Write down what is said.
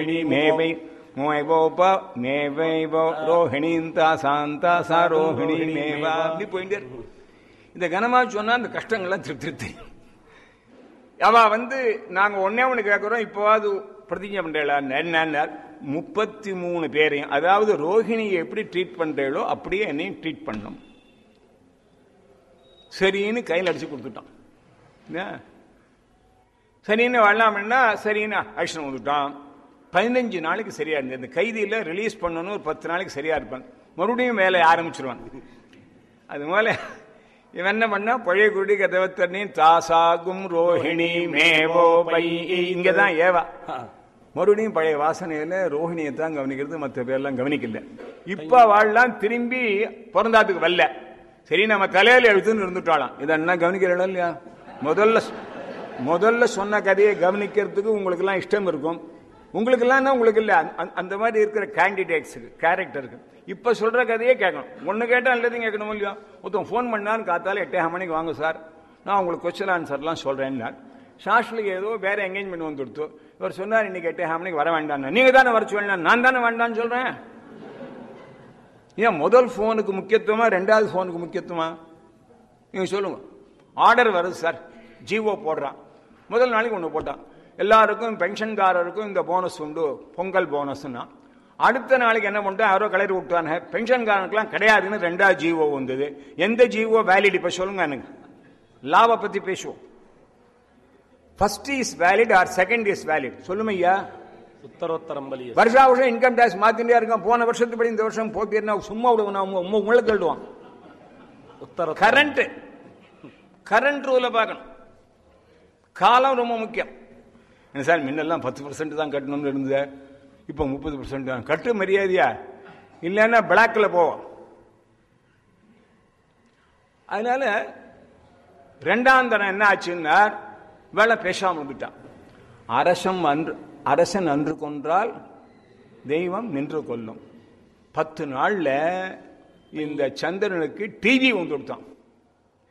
ரோஹிணி மேவை மோய்வோப மேவைவோ ரோஹிணிந்தா சாந்தா சா ரோஹிணி மேவா அப்படி போயிட்டே இருக்கு இந்த கனமா சொன்னா அந்த கஷ்டங்கள்லாம் திருப்தி திருப்தி அவ வந்து நாங்க ஒன்னே ஒண்ணு கேட்கிறோம் இப்போவாது பிரதிஜை பண்றீங்களா என்ன முப்பத்தி மூணு பேரையும் அதாவது ரோஹிணியை எப்படி ட்ரீட் பண்றீங்களோ அப்படியே என்னையும் ட்ரீட் பண்ணணும் சரின்னு கையில் அடிச்சு கொடுத்துட்டான் என்ன? சரின்னு வரலாம்னா சரின்னு அழிச்சு வந்துட்டான் பதினஞ்சு நாளைக்கு சரியா இருந்தது இந்த கைதியில ரிலீஸ் பண்ணணும் ஒரு பத்து நாளைக்கு சரியா இருப்பான் மறுபடியும் வேலையை ஆரம்பிச்சிருவான் அது போல இவன் என்ன பண்ணா பழைய குடி கதவை தண்ணி தாசாகும் ரோஹிணி மேவோ பை இங்கதான் ஏவா மறுபடியும் பழைய வாசனையில ரோஹிணியை தான் கவனிக்கிறது மற்ற பேர்லாம் கவனிக்கல இப்ப வாழலாம் திரும்பி பிறந்தாத்துக்கு வரல சரி நம்ம தலையில எழுத்துன்னு இருந்துட்டாலாம் இதென்ன கவனிக்கிறோம் இல்லையா முதல்ல முதல்ல சொன்ன கதையை கவனிக்கிறதுக்கு உங்களுக்கு எல்லாம் இஷ்டம் இருக்கும் உங்களுக்கு எல்லாம் உங்களுக்கு இல்ல அந்த- அந்த மாதிரி இருக்கிற கேண்டிடேட்ஸுக்கு கேரக்டருக்கு இப்ப சொல்ற கதையே கேட்கணும் ஒண்ணு கேட்டா எல்லாத்தையும் கேட்கணும் இல்லையா ஒருத்தன் ஃபோன் பண்ணான்னு காத்தால எட்டே மணிக்கு வாங்க சார் நான் உங்களுக்கு கொஸ்டின் ஆன்சர்லாம் சொல்றேன்னா ஷாஷ்லுக்கு ஏதோ வேற எங்கேஜ்மெண்ட் வந்து கொடுத்து இவர் சொன்னார் இன்னைக்கு எட்டே மணிக்கு வர வேண்டாம் நீங்க தானே வர சொல்லலாம் நான் தானே வேண்டாம்னு சொல்றேன் ஏன் முதல் ஃபோனுக்கு முக்கியத்துவமா ரெண்டாவது ஃபோனுக்கு முக்கியத்துவமா நீங்க சொல்லுங்க ஆர்டர் வருது சார் ஜிஓ போடுறான் முதல் நாளைக்கு ஒன்று போட்டான் எல்லாருக்கும் பென்ஷன்காரருக்கும் இந்த போனஸ் உண்டு பொங்கல் போனஸ்னா அடுத்த நாளைக்கு என்ன பண்ணிட்டு யாரோ கலரி விட்டாங்க பென்ஷன்காரனுக்குலாம் கிடையாதுன்னு ரெண்டாவது ஜிஓ வந்தது எந்த ஜிஓ வேலிட் இப்ப சொல்லுங்க எனக்கு லாப பத்தி பேசுவோம் first is valid or second is valid சொல்லுங்க ஐயா உத்தரோத்தரம் பலிய வருஷா வருஷம் இன்கம் டேக்ஸ் மாத்திட்டே இருக்கான் போன வருஷத்துப்படி இந்த வருஷம் போட்டிருந்தா சும்மா விடுவோம் உங்களை தள்ளுவான் உத்தர கரண்ட் கரண்ட் ரூல பார்க்கணும் காலம் ரொம்ப முக்கியம் என்ன சார் முன்னெல்லாம் பத்து பர்சன்ட் தான் கட்டணும்னு இருந்தது இப்போ முப்பது பர்சன்ட் தான் கட்டு மரியாதையா இல்லைன்னா பிளாக்ல போவோம் அதனால ரெண்டாம் தரம் என்ன ஆச்சுன்னா வேலை பேசாம வந்துட்டான் அரசம் அன்று அரசன் அன்று கொன்றால் தெய்வம் நின்று கொல்லும் பத்து நாள்ல இந்த சந்திரனுக்கு டிவி வந்து கொடுத்தான்